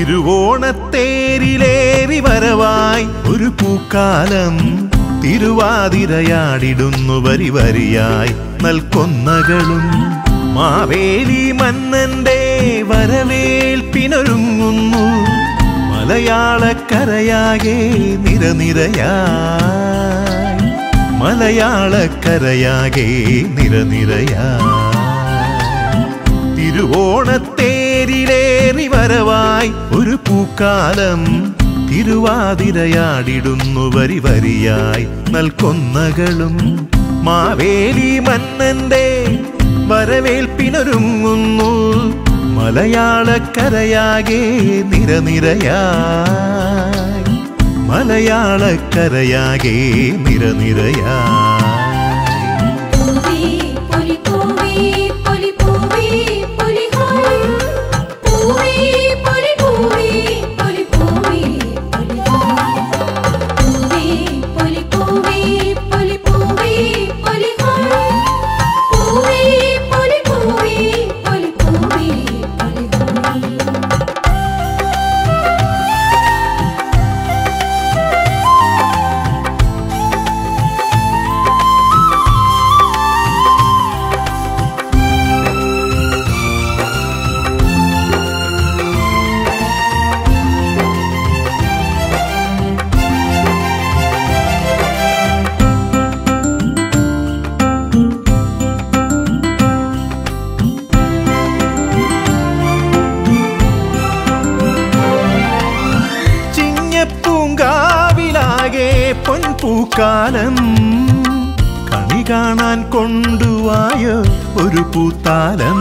തിരുവോണത്തേരിലേറി വരവായി ഒരു പൂക്കാലം തിരുവാതിരയാടിടുന്നു വരി വരിയായി നൽകൊന്നകളും മാവേലി മന്നന്റെ വരവേൽപ്പിനൊരുങ്ങുന്നു മലയാളക്കരയാകെ നിരനിരയായി മലയാളക്കരയാകെ നിരനിരയായി തിരുവോണത്തേരിലേറി വരവായി ഒരു പൂക്കാലം തിരുവാതിരയാടിടുന്നു വരി വരിയായി നൽകൊന്നകളും മാവേലി മന്നന്റെ വരവേൽപ്പിനൊരുങ്ങുന്നു മലയാളക്കരയാകെ നിരനിരയായി മലയാളക്കരയാകെ നിരനിരയായി പൂവി പൊലി പൂവി പൊലി പൂവി പൊലി ഹായ് പൂവി പൊലി പൂവി പൊലി പൂവി പൊലി ഹായ് പൂവി പൊലി പൂവി പൊലി പൂവി പൊലി ഹായ് പൂവി പൊലി പൂവി പൊലി പൂവി പൊലി ഹായ് ചിങ്ങപ്പൂങ്കാവിലാകെ പൊൻപൂക്കാലം കണി കാണാൻ കൊണ്ടുവായോ ഒരു പൂത്താലം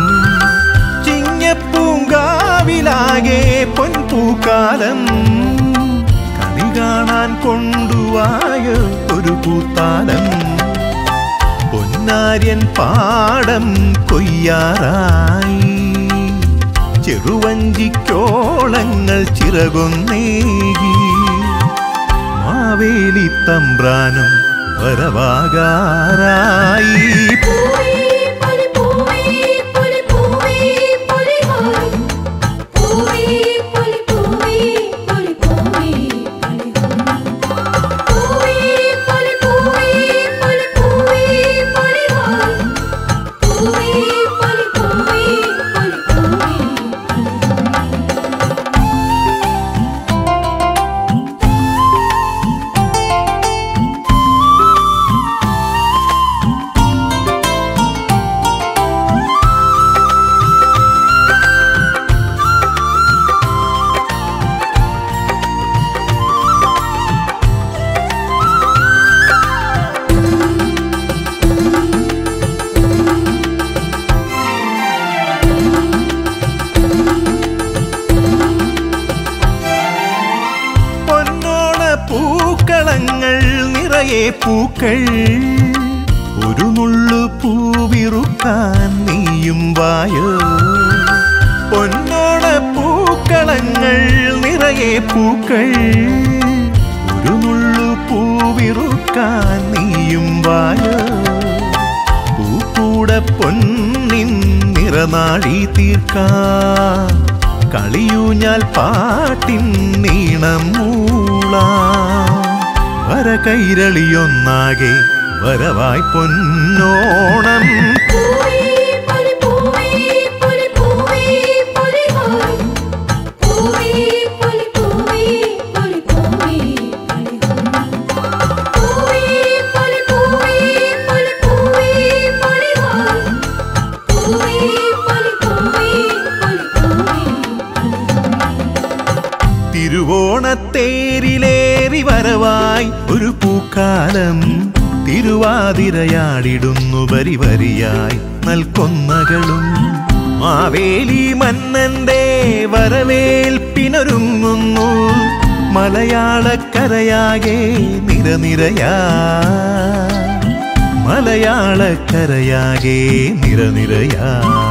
ചിങ്ങപ്പൂങ്കാവിലാകെ പൊൻപൂക്കാലം കണി കാണാൻ കൊണ്ടുവായോ ഒരു പൂത്താലം പൊന്നാര്യൻ പാടം കൊയ്യാറായി ചെറുവഞ്ചിക്കോളങ്ങൾ ചിറകൊന്നേകി മാവേലി തമ്പ്രാനും വരവാകാറായി പൂവി പൊലി പൂവി പൊലി പൂവി പൊലി ഹായ് പൂവി പൊലി പൂവി പൊലി പൂവി പൊലി ഹായ് പൂവി പൊലി പൂവി പൊലി പൂവി പൊലി ഹായ് പൂവി പൊലി പൂവി പൊലി പൂവി പൊന്നോണ പൂക്കളങ്ങൾ നിറയെ പൂക്കൾ ഒരു നുള്ളു പൂവിറുക്കാൻ നീയും വായോ പൊന്നോണ പൂക്കളങ്ങൾ നിറയെ പൂക്കൾ ഒരു നുള്ളു പൂവിറുക്കാൻ നീയും വായോ പൂക്കൂട പൊന്നിൻ നിറനാഴി തീർക്കാൻ കളിയൂഞ്ഞാൽ പാട്ടിൻ നീണം മൂളാ വര കൈരളിയൊന്നാകെ വരവായി പൊന്നോണം പൂവി പൊലി പൂവി പൊലി പൂവി പൊലി ഹായ് പൂവി പൊലി പൂവി പൊലി പൂവി പൊലി ഹായ് പൂവി പൊലി പൂവി പൊലി പൂവി പൊലി ഹായ് പൂവി പൊലി പൂവി പൊലി പൂവി തിരുവോണത്തേരിലേറി വരവായി ഒരു പൂക്കാലം തിരുവാതിരയാടിടുന്നു വരി വരിയായി നൽകൊന്നകളും മാവേലി മന്നന്റെ വരവേൽപ്പിനൊരുങ്ങുന്നു മലയാളക്കരയാകെ നിരനിരയാ മലയാളക്കരയാകെ നിരനിരയാ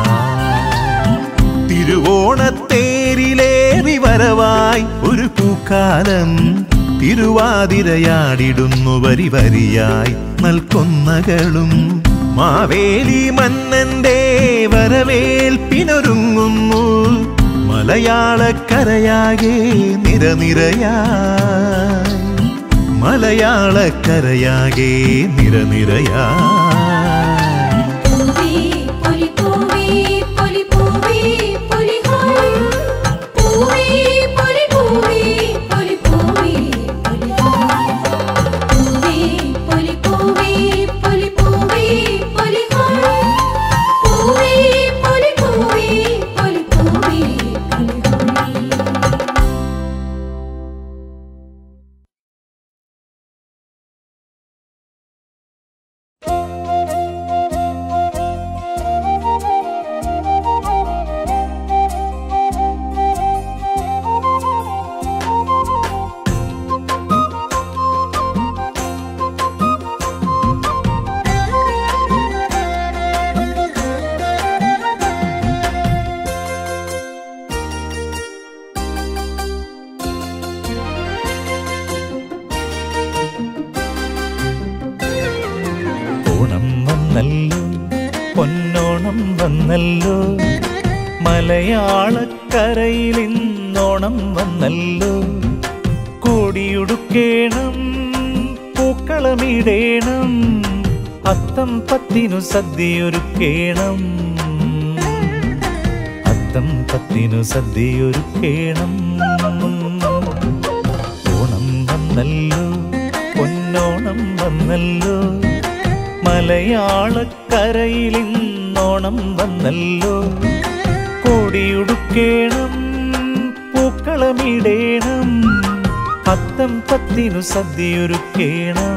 തിരുവോണത്തേരിലേറി വരവായി ഒരു പൂക്കാലം തിരുവാതിരയാടിടുന്നു വരി വരിയായി നൽകൊന്നകളും മാവേലി മന്നന്റെ വരവേൽപ്പിനൊരുങ്ങുന്നു മലയാളക്കരയാകെ നിരനിരയായി മലയാളക്കരയാകെ നിരനിരയായി പൂവി പൊലി പൂവി പൊലി പൂവി പൊലി ഹായ് പൂവി പൊലി പൂവി പൊലി പൂവി പൊലി ഹായ് പൂവി പൊലി പൂവി പൊലി പൂവി പൊലി ഹായ് പൂവി പൊലി പൂവി പൊലി പൂവി പൊലി ഹായ് ഓണം വന്നല്ലോ പൊന്നോണം വന്നല്ലോ മലയാളക്കരയിൽ ഇന്നോണം വന്നല്ലോ കോടിയുടുക്കേണം പൂക്കളമിടേണം അത്തം പത്തിനു സദ്യയൊരുക്കേണം അത്തം പത്തിനു സദ്യയൊരുക്കേണം ഓണം വന്നല്ലോ പൊന്നോണം വന്നല്ലോ മലയാളക്കരയിൽ ഇന്നോണം വന്നല്ലോ കോടിയുടുക്കേണം പൂക്കളമിടേണം അത്തം പത്തിനു സദ്യയൊരുക്കേണം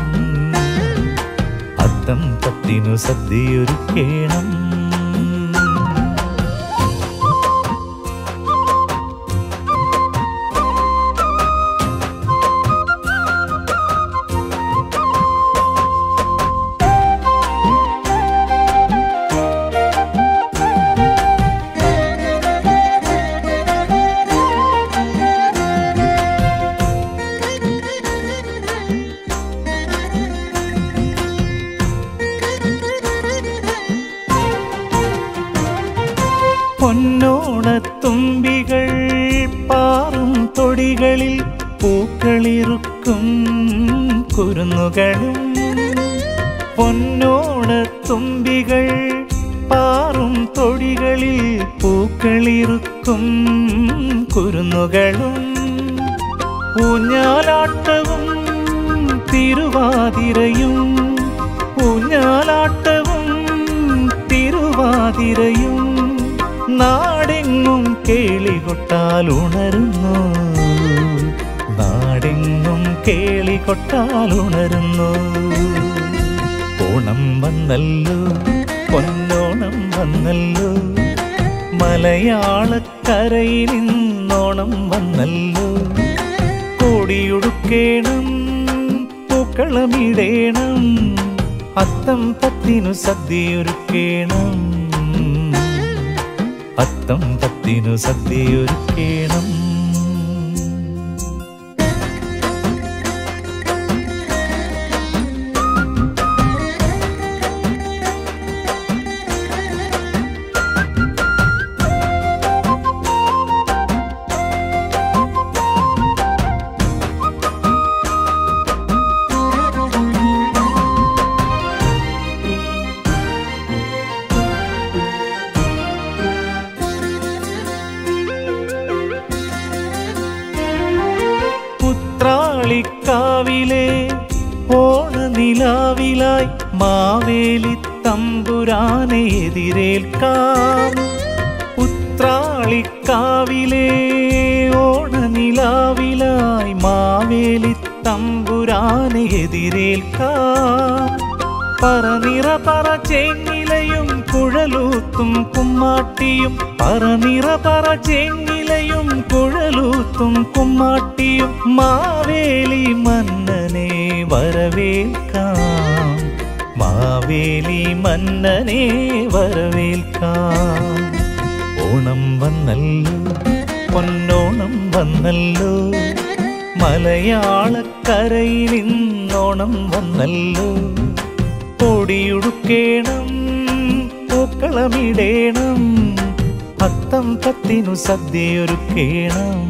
അത്തം പത്തിനു സദ്യയൊരുക്കേണം പൊന്നോണത്തുമ്പികൾ പാറും തൊടികളിൽ പൂക്കളിറുക്കും കുരുന്നുകളും പൊന്നോണത്തുമ്പികൾ പാറും തൊടികളിൽ പൂക്കളിറുക്കും കുരുന്നുകളും ഊഞ്ഞാലാട്ടവും തിരുവാതിരയും ഊഞ്ഞാലാട്ടവും തിരുവാതിരയും നാടെങ്ങും കേളികൊട്ടാൽ ഉണരുന്നു നാടെങ്ങും കേളികൊട്ടാൽ ഉണരുന്നു ഓണം വന്നല്ലോ പൊന്നോണം വന്നല്ലോ മലയാളക്കരയിൽ ഇന്നോണം വന്നല്ലോ കോടിയുടുക്കേണം പൂക്കളമിടേണം അത്തം പത്തിനു സദ്യയൊരുക്കേണം അത്തം പത്തിനു സദ്യയൊരുക്കേണം പുത്രാളിക്കാവിലെ ഓണനിലാവിലായി മാവേലി തമ്പുരാനെ എതിരേൽക്കാം പുത്രാളിക്കാവിലെ ഓണനിലാവിലായി മാവേലി തമ്പുരാനെ എതിരേൽക്കാം പറനിറ പറ ചേങ്ങിലയും കുഴലൂത്തും കുമ്മാട്ടിയും പറനിറ പറ ചേങ്ങിലയും കുഴലൂത്തും കുമ്മാട്ടിയും മാവേലി മന്നനെ വരവേൽക്കാം മാവേലി മന്നനെ വരവേൽക്കാം ഓണം വന്നല്ലോ പൊന്നോണം വന്നല്ലോ മലയാളക്കരയിൽ ഇന്നോണം വന്നല്ലോ കൊടിയുടുക്കേണം പൂക്കളമിടേണം അത്തം തത്തിനു സദ്യയൊരുക്കേണം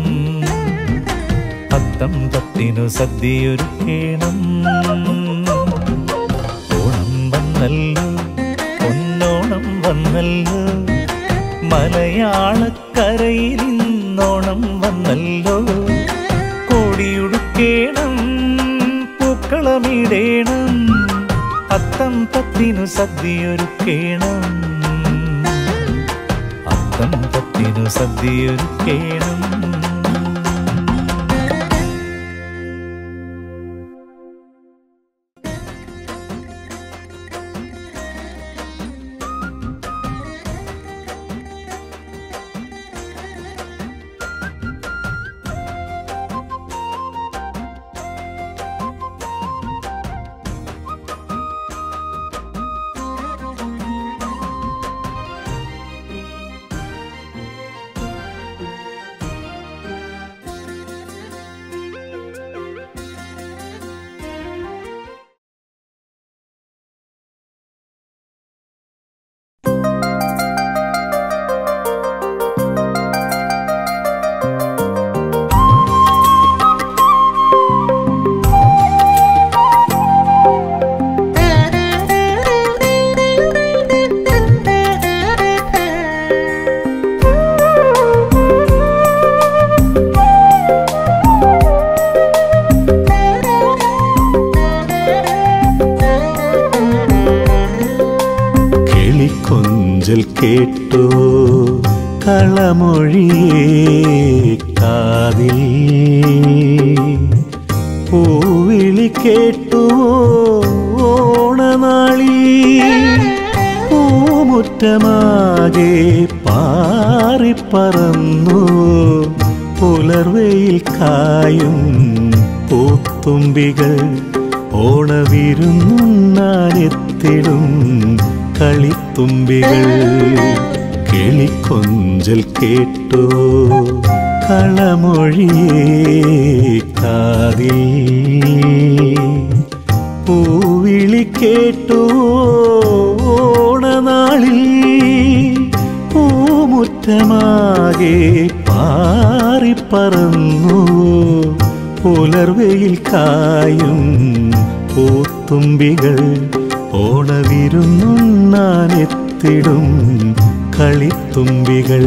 അത്തം തത്തിനു സദ്യയൊരുക്കേണം ഓണം വന്നല്ലോ പൊന്നോണം വന്നല്ലോ മലയാളക്കരയിൽ ഇന്നോണം വന്നല്ലോ കോടിയുടുക്കേണം പൂക്കളമിടേണം അത്തം തത്തിനു സദ്യയൊരുക്കേണം അത്തം തത്തിനു സദ്യയൊരുക്കേണം കിളിക്കൊഞ്ചൽ കേട്ടു കളമൊഴിയേ കാതിൽ പൂവിളി കേട്ടു ഓണനാളി പൂമുറ്റമാകെ പാറിപ്പറന്നു പുലർവയിൽ കായും പൂത്തുമ്പികൾ ഓണവിരുന്നാനെത്തിടും കളിത്തുമ്പികൾ കിളിക്കൊഞ്ചൽ കേട്ടു കളമൊഴിയേ കാതിൽ പൂവിളി കേട്ടു ഓണനാളിൽ പൂമുറ്റമാകെ പാറിപ്പറന്നു പുലർവയിൽ കായും പൂത്തുമ്പികൾ ഓണവിരുന്നുണ്ണാനെത്തിടും കളിത്തുമ്പികൾ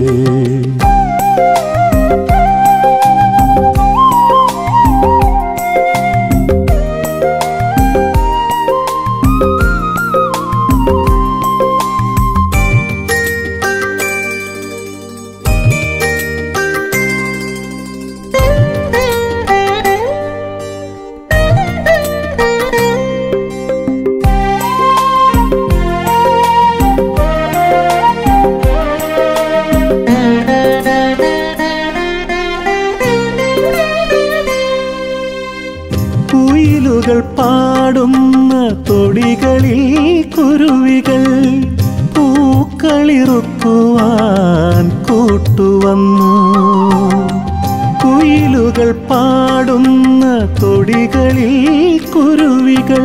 കുയിലുകൾ പാടുന്ന തൊടികളിൽ കുരുവികൾ പൂക്കളിറുക്കുവാൻ കൂട്ടുവന്നു കുയിലുകൾ പാടുന്ന തൊടികളിൽ കുരുവികൾ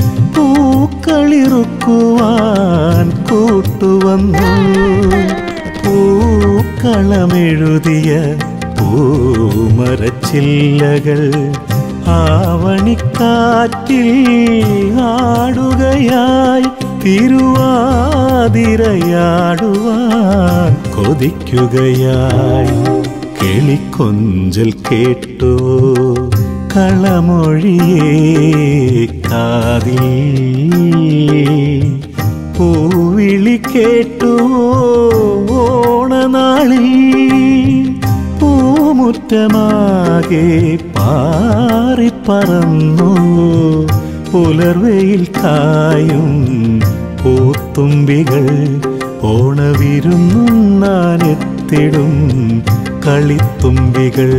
പൂക്കളിറുക്കുവാൻ കൂട്ടുവന്നു പൂക്കളമെഴുതിയ പൂമരച്ചില്ലകൾ ആവണിക്കാറ്റിൽ ആടുകയായി തിരുവാതിരയാടുവാൻ കൊതിക്കുകയായി കിളിക്കൊഞ്ചൽ കേട്ടു കളമൊഴിയേ കാതിൽ പൂവിളി കേട്ടു ഓണനാളിൽ പൂമുറ്റമാകെ പാറിപ്പറന്നു പുലർവയിൽ കായും പൂത്തുമ്പികൾ ഓണവിരുന്നുണ്ണാനെത്തിടും കളിത്തുമ്പികൾ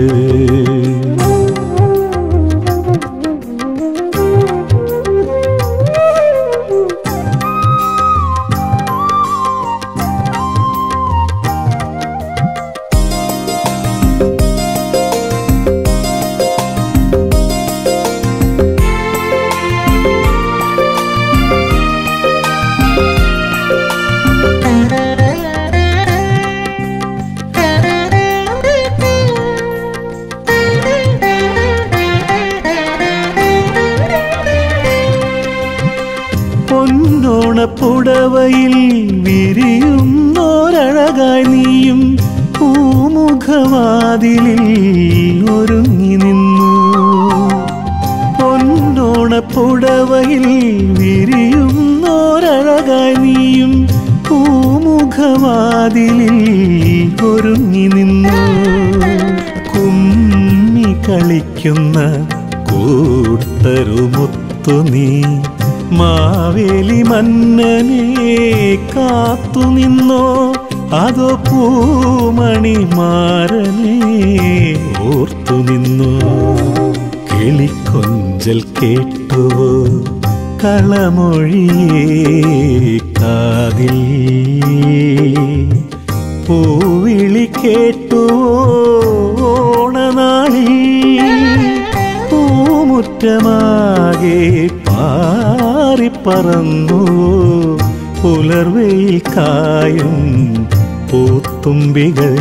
പൂവയിൽ വിരിയുന്നോരഴകായി നീയും പൂമുഖവാതിലിൽ ഒരുങ്ങി നിന്നു പൊന്നോണപ്പുടവയിൽ വിരിയുന്നോരഴകായി നീയും പൂമുഖവാതിലിൽ ഒരുങ്ങി നിന്നു കുമ്മി കളിക്കുന്ന കൂട്ടരുമൊത്തു നീ മാവേലി മന്നനെ കാത്തു നിന്നോ അതോ പൂമണി മാരനെ ഓർത്തു നിന്നോ കിളിക്കൊഞ്ചൽ കേട്ടുവോ കളമൊഴിയേ കാതിൽ പൂവിളി കേട്ടുവോ ഓണനാളിൽ പൂമുറ്റമാകെ പാറിപ്പറന്നു പുലർവയിൽ കായും പൂത്തുമ്പികൾ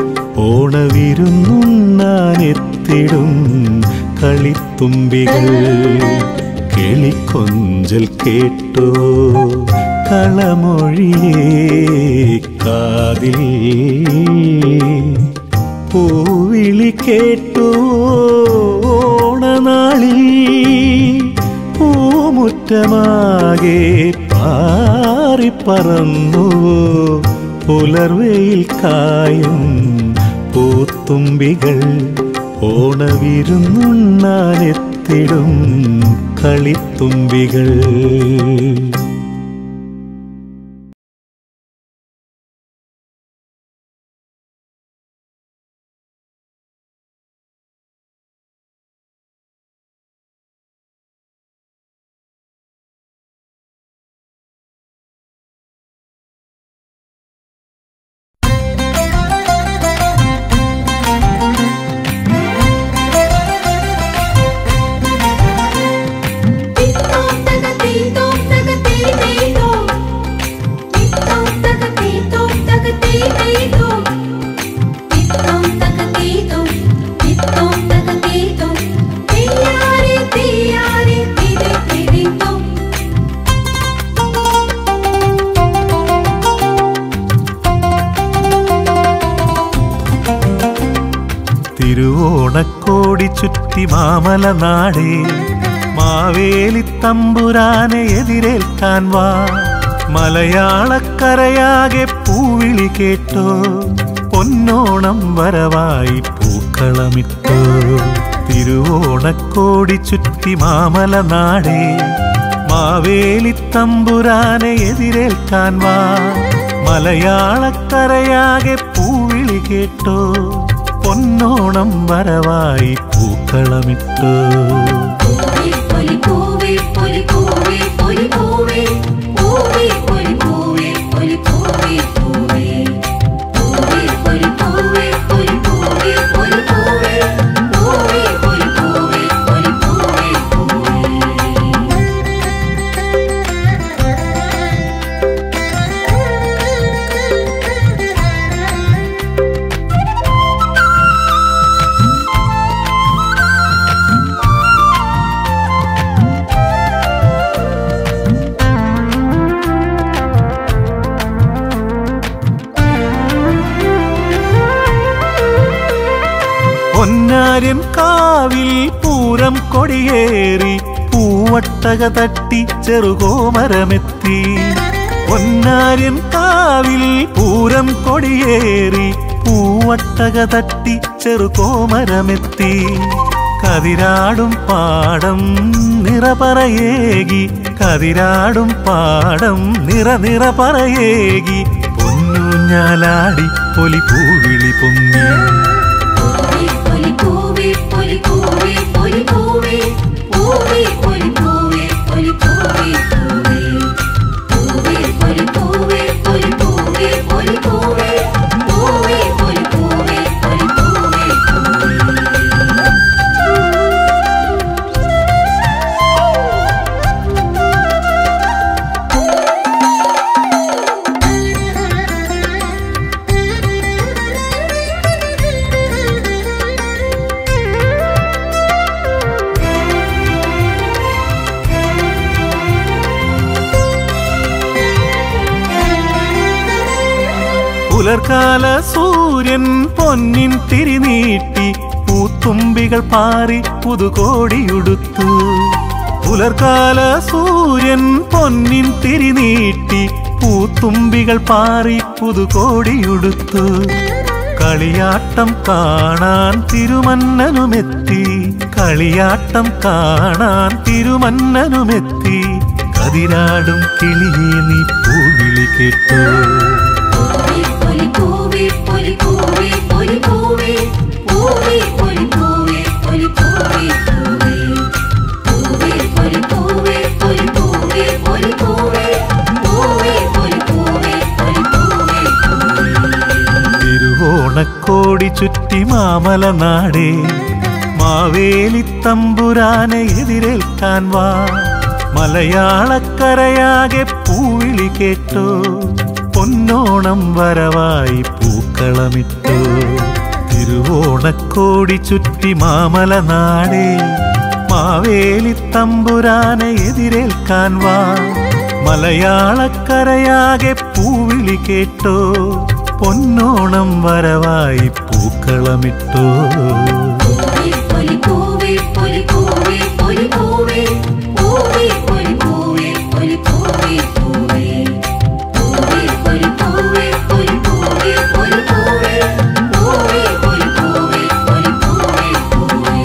ഓണവിരുന്നുണ്ണാനെത്തിടും കളിത്തുമ്പികൾ കിളിക്കൊഞ്ചൽ കേട്ടോ കളമൊഴിയേ കാതിൽ പൂവിളി കേട്ടു ഓണനാളിൽ പൂമുറ്റമാകെ പാറിപ്പറന്നു പുലർവയിൽ കായും പൂത്തുമ്പികൾ ഓണവിരുന്നുണ്ണാനെത്തിടും കളിത്തുമ്പികൾ തിത്തോം തക തീത്തോം തക തീ തീത്തോം തിത്തോം തക തീത്തോം തക തീ തീത്തോം തിത്തോം തക തീത്തോം തിത്തോം തക തീത്തോം തീയാരി തീയാരി തിരി തിരിത്തോം തിരുവോണക്കോടി ചുറ്റി മാമല നാടേ മാവേലി തമ്പുരാനെ എതിരേൽക്കാൻ വാ മലയാളക്കരയാകെ പൂവിളി കേട്ടോ പൊന്നോണം വരവായി പൂക്കളമിട്ടോ തിരുവോണക്കോടി ചുറ്റി മാമല നാടേ മാവേലി തമ്പുരാനെ എതിരേൽക്കാൻ വാ മലയാളക്കരയാകെ പൂവിളി കേട്ടോ പൊന്നോണം വരവായി പൂക്കളമിട്ടോ പൂവേ പൊലി പൂവേ പൊലി പൂവേ പൊലി പൂവേ പൂവേ പൊലി പൂവേ പൊലി പൂവേ പൂവേ പൂവേ പൊലി പൂവേ പൊലി പൂവേ പൊലി പൂവേ പൂവേ പൊലി പൂവേ പൊലി പൂവേ പൂവേ പൊന്നാര്യൻ കാവിൽ പൂരം കൊടിയേറി പൂവട്ടക തട്ടി ചെറുകോമരമെത്തി പൊന്നാര്യൻ കാവിൽ പൂരം കൊടിയേറി പൂവട്ടക തട്ടി ചെറുകോമരമെത്തി കതിരാടും പാടം നിറപറയേകി കതിരാടും പാടം നിറ നിറ പറയേകി പൊന്നൂഞ്ഞാലാടി പൊലി പൂവിളി പൊങ്ങി പൂവേ പൊലി പൂവേ പൊലി പൂവേ പൊലി പൂവേ പൂവേ പൊലി പൂവേ പൊലി പൂവേ പൂവേ പൂവേ പൊലി പൂവേ പൊലി പൂവേ പൊലി പൂവേ പൂവേ പൊലി പൂവേ പൊലി പൂവേ പൂവേ പുലർക്കാല സൂര്യൻ പൊന്നിൻ തിരിനീട്ടി പൂത്തുമ്പികൾ പാറി പുതുകോടിയുടുത്തു പുലർക്കാല സൂര്യൻ പൊന്നിൻ തിരിനീട്ടി പൂത്തുമ്പികൾ പാറി പുതുകോടിയുടുത്തു കളിയാട്ടം കാണാൻ തിരുമന്നനുമെത്തി കളിയാട്ടം കാണാൻ തിരുമന്നനുമെത്തി കതിരാടും കിളിയെ നീ പൂവിളി കേട്ടു പൂവേ പൊലി പൂവേ പൊലി പൂവേ പൊലി പൂവേ പൂവേ പൊലി പൂവേ പൊലി പൂവേ പൂവേ പൂവേ പൊലി പൂവേ പൊലി പൂവേ പൊലി പൂവേ പൂവേ പൊലി പൂവേ പൊലി പൂവേ തിരുവോണക്കോടി ചുറ്റി മാമല നാടേ മാവേലി തമ്പുരാനെ എതിരേൽക്കാൻ വാ മലയാളക്കരയാകെ പൂവിളി കേട്ടോ പൊന്നോണം വരവായി പൂക്കളമിട്ടോ തിരുവോണക്കോടി ചുറ്റി മാമല നാടേ മാവേലി തമ്പുരാനെ എതിരേൽക്കാൻ വാ മലയാളക്കരയാകെ പൂവിളി കേട്ടോ പൊന്നോണം വരവായി പൂക്കളമിട്ടോ പൊലി പൂവേ പൊലി പൂവേ പൊലി പൂവേ പൂവേ പൊലി പൂവേ പൊലി പൂവേ പൂവേ പൂവേ പൊലി പൂവേ പൊലി പൂവേ പൊലി പൂവേ പൂവേ പൊലി പൂവേ പൊലി പൂവേ പൂവേ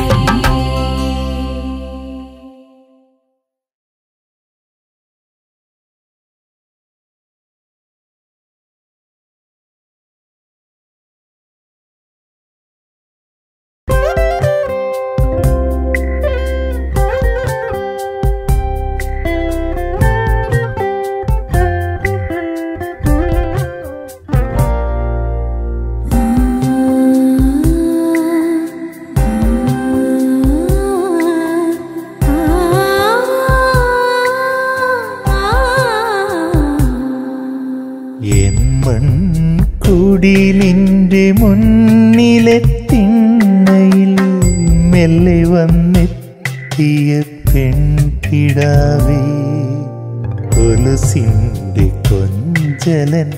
എൻ മൺകുടിലിൻ്റെ മുന്നിലെ തിണ്ണയിൽ മെല്ലെ വന്നെത്തിയ പെൺകിടാവേ കൊലുസിൻ്റെ കൊഞ്ചലൻ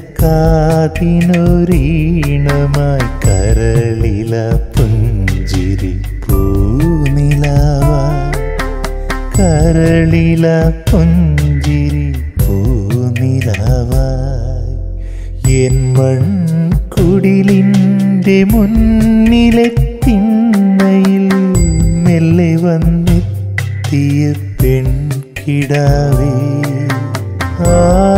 കാതിനൊരീണമായി കരളില പുഞ്ചിരി പൂനിലാവായി കരളില പുഞ്ചിരി പൂനിലാവായി എൻ മൺകുടിലിൻ്റെ മുന്നിലെ തിണ്ണയിൽ മെല്ലെ വന്നെത്തിയ പെൺകിടാവേ ആ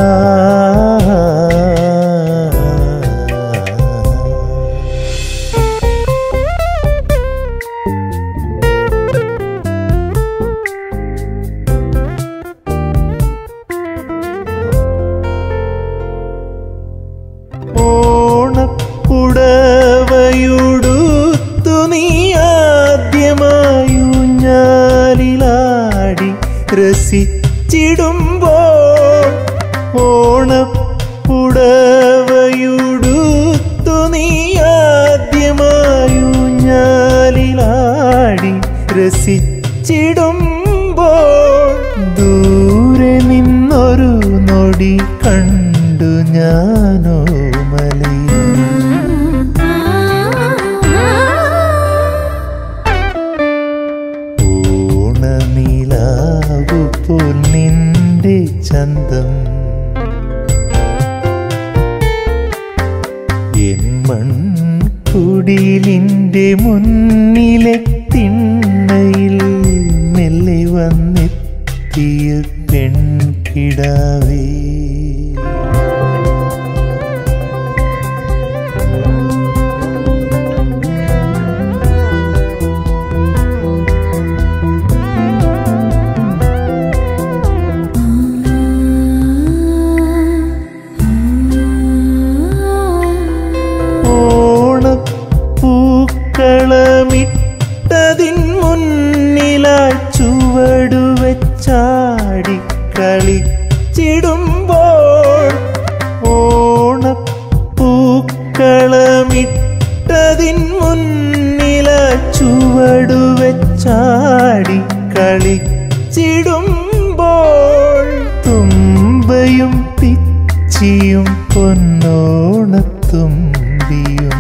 ഓണപ്പുടവയുടുത്തു നീ ആദ്യമായു ഞാലിലാടി രസിച്ചിടുമ്പോൾ ഓണപ്പുടവയുടുത്തു നീ ആദ്യമായു ഞാലിലാടി രസിച്ചിടുമ്പോൾ ദൂരെ നിന്നൊരു നൊടി കണ്ടു ഞാനോ മലയിൽ ഓണനിലാവു പോൽ നിന്റെ ചന്തം എൻ മൺകുടിലിൻ്റെ മുന്നിലെ തിണ്ണയിൽ മെല്ലെ വന്നെത്തിയ പെൺകിടാവേ ഓണപ്പൂക്കളമിട്ടതിൻ മുന്നിലായി ചുവടുവെച്ചാടി കളിച്ചിടുമ്പോൾ തുമ്പിയും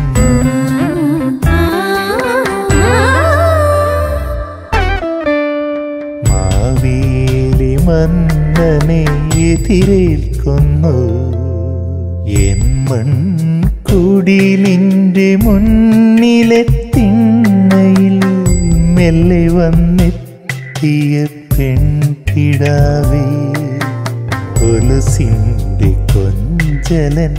മാവേലി മന്നനെ എതിരേൽക്കുന്നു എൻ മൺകുടിലിൻ്റെ മുന്നിലെ തിണ്ണയിൽ മെല്ലെ വന്നെത്തിയ പെൺകിടാവേ കൊലുസിൻ്റെ കൊഞ്ചലൻ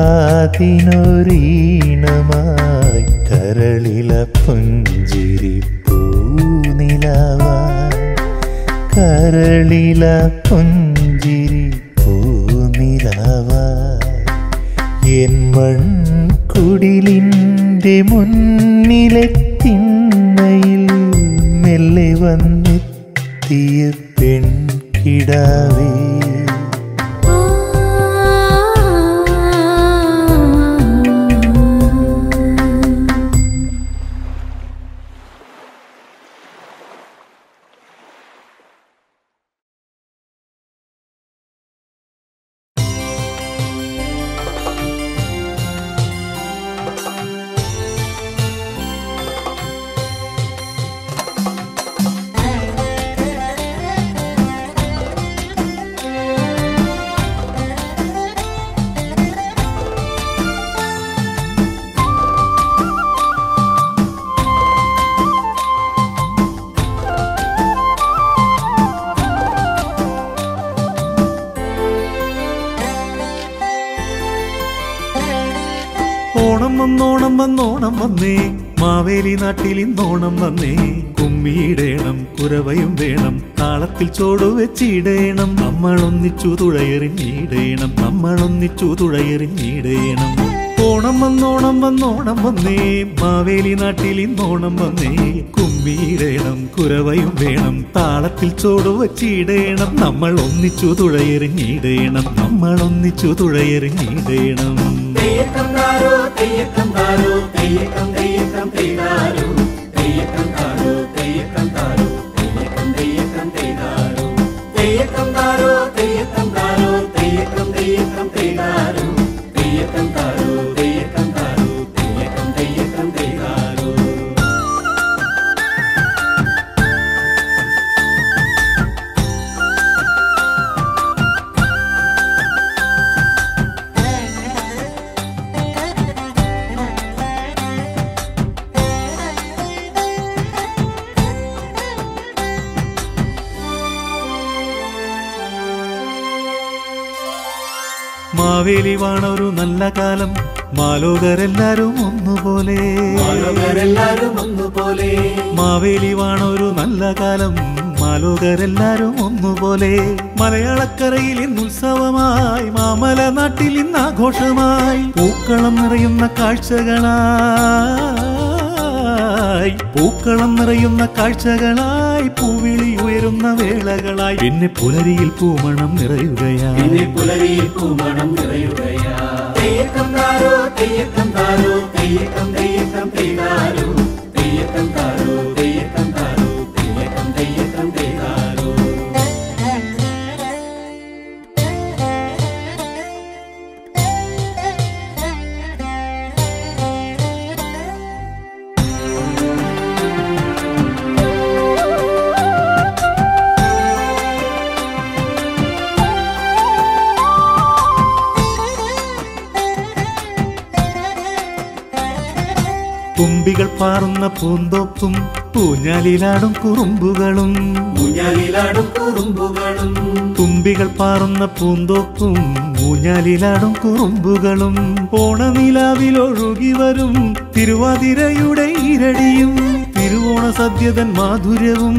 കാതിനൊരീണമായി കരളില പുഞ്ചിരി പൂനിലാവായി കരളില പുഞ്ചിരി പൂനിലാവായി എൻ മൺകുടിലിൻ്റെ മുന്നിലെ തിണ്ണയിൽ മെല്ലെ വന്നെത്തിയ പെൺകിടാവേ ഓണം വന്നോണം വന്നോണം വന്നേ മാവേലി നാട്ടിൽ ഇന്നോണം വന്നേ കുമ്മിയിടേണം കുരവയും വേണം താളത്തിൽ ചോടു വെച്ചിടേണം നമ്മൾ ഒന്നിച്ചു തുഴയെറിഞ്ഞിടേണം നമ്മൾ ഒന്നിച്ചു തുഴയെറിഞ്ഞിടേണം ഓണം വന്നോണം വന്നോണം വന്നേ മാവേലി നാട്ടിൽ ഇന്നോണം വന്നേ കുമ്മിയിടേണം കുരവയും വേണം താളത്തിൽ ചോടു വച്ചിടേണം നമ്മൾ ഒന്നിച്ചു തുഴയെറിഞ്ഞിടേണം നമ്മൾ ഒന്നിച്ചു തുഴയെറിഞ്ഞിടേണം തെയ്യക്കം താരോ തെയ്യക്കം താരോ തെയ്യക്കം തെയ്യക്കം തെയ്താരോ തെയ്യക്കം താരോ തെയ്യക്കം താരോ തെയ്യക്കം തെയ്യക്കം തെയ്താരോ തെയ്യക്കം താരോ തെയ്യക്കം താരോ തെയ്യക്കം തെയ്യക്കം തെയ്താരോ തെയ്യക്കം താരോ തെയ്യക്കം താരോ തെയ്യക്കം തെയ്യക്കം തെയ്താരോ മാവേലി വാണൊരു നല്ല കാലം മാലോകരെല്ലാരും ഒന്നുപോലെ മാലോകരെല്ലാരും ഒന്നുപോലെ മാവേലി വാണൊരു നല്ല കാലം മാലോകരെല്ലാരും ഒന്നുപോലെ മലയാളക്കരയിൽ ഇന്ന് ഉത്സവമായി മാമല നാട്ടിൽ ഇന്ന് ആഘോഷമായി പൂക്കളം നിറയുന്ന കാഴ്ചകളായി പൂക്കളം നിറയുന്ന കാഴ്ചകളായി പൂവിളി ഉയരുന്ന വേളകളായി പിന്നെ പുലരിയിൽ പൂമണം നിറയുകയായി പിന്നെ പുലരിയിൽ പൂമണം നിറയുകയാ തെയ്യക്കം താരോ തെയ്യക്കം താരോ തെയ്യക്കം തെയ്യക്കം തെയ്താരോ തെയ്യക്കം താരോ തെയ്യക്കം താരോ തെയ്യക്കം തെയ്യക്കം തെയ്താരോ തുമ്പികൾ പാറുന്ന പൂന്തോപ്പും പൂഞ്ഞാലിലാടും കുറുമ്പുകളും ഊഞ്ഞാലിലാടും കുറുമ്പുകളും തുമ്പികൾ പാറുന്ന പൂന്തോപ്പും ഊഞ്ഞാലിലാടും കുറുമ്പുകളും ഓണനിലാവിൽ ഒഴുകി വരും തിരുവാതിരയുടെ ഇരടിയും തിരുവോണ സദ്യതൻ മാധുര്യവും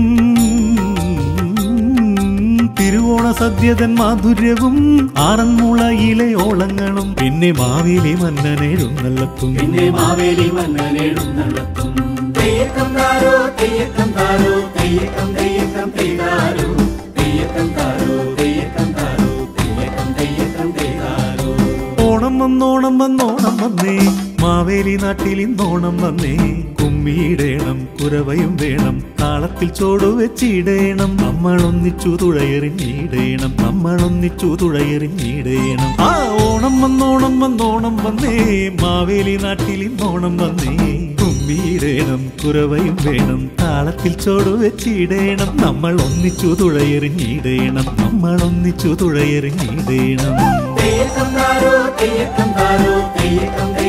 തിരുവോണ സദ്യതൻ മാധുര്യവും ആറന്മുളയിലെ ഓളങ്ങളും പിന്നെ മാവേലി മന്നനെഴുന്നള്ളത്തും പിന്നെ മാവേലി മന്നനെഴുന്നള്ളത്തും തെയ്യക്കം താരോ തെയ്യക്കം താരോ തെയ്യക്കം തെയ്യക്കം തെയ്താരോ തെയ്യക്കം താരോ തെയ്യക്കം താരോ തെയ്യക്കം തെയ്യക്കം തെയ്താരോ ഓണം വന്നോണം വന്നോണം വന്നേ മാവേലി നാട്ടിൽ ഇന്നോണം വന്നേ കുമ്മി കുമ്മിയിടേണം കുരവയും വേണം താളത്തിൽ ചോടു വെച്ചിടേണം നമ്മൾ ഒന്നിച്ചു തുഴയെറിഞ്ഞിടേണം നമ്മൾ ഒന്നിച്ചു തുഴയെറിഞ്ഞിടേണം ആ ഓണം വന്നോണം വന്നോണം വന്നേ മാവേലി നാട്ടിൽ ഇന്നോണം വന്നേ കുമ്മിയിടേണം കുരവയും വേണം താളത്തിൽ ചോടു വെച്ചിടേണം നമ്മൾ ഒന്നിച്ചു തുഴയെറിഞ്ഞിടേണം നമ്മൾ ഒന്നിച്ചു തുഴയെറിഞ്ഞിടേണം തെയ്യക്കം താരോ തെയ്യക്കം താരോ തെയ്യക്കം